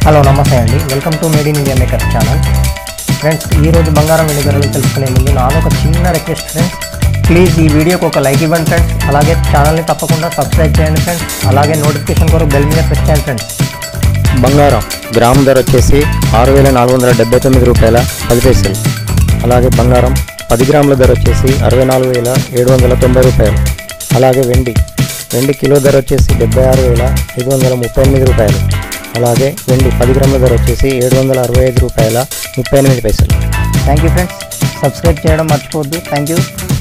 hello నమస్తే అండి welcome to made in India maker channel friends ఈ రోజు బంగారం వెండి ధరలు తెలుసుకునే ముందు నాది ఒక చిన్న రిక్వెస్ట్ ఫ్రెండ్స్ ప్లీజ్ ఈ వీడియోకి ఒక లైక్ ఇవ్వండి ఫ్రెండ్స్ అలాగే ఛానల్ని తప్పకుండా సబ్స్క్రైబ్ చేయండి ఫ్రెండ్స్ అలాగే నోటిఫికేషన్ కొరకు బెల్ మీద ప్రెస్ చేయండి ఫ్రెండ్స్ బంగారం గ్రామ్ ధర వచ్చేసి ఆరు వేల నాలుగు వందల డెబ్బై తొమ్మిది రూపాయల పది పైసలు అలాగే బంగారం పది గ్రాముల ధర వచ్చేసి అరవై నాలుగు వేల ఏడు వందల తొంభై రూపాయలు అలాగే వెండి వెండి కిలో ధర వచ్చేసి డెబ్బై ఆరు వేల ఐదు వందల ముప్పై ఎనిమిది రూపాయలు అలాగే వెండి పది గ్రాముల ధర వచ్చేసి ఏడు వందల అరవై ఐదు రూపాయల ముప్పై ఎనిమిది పైసలు థ్యాంక్ యూ ఫ్రెండ్స్ సబ్స్క్రైబ్ చేయడం మర్చిపోవద్దు థ్యాంక్ యూ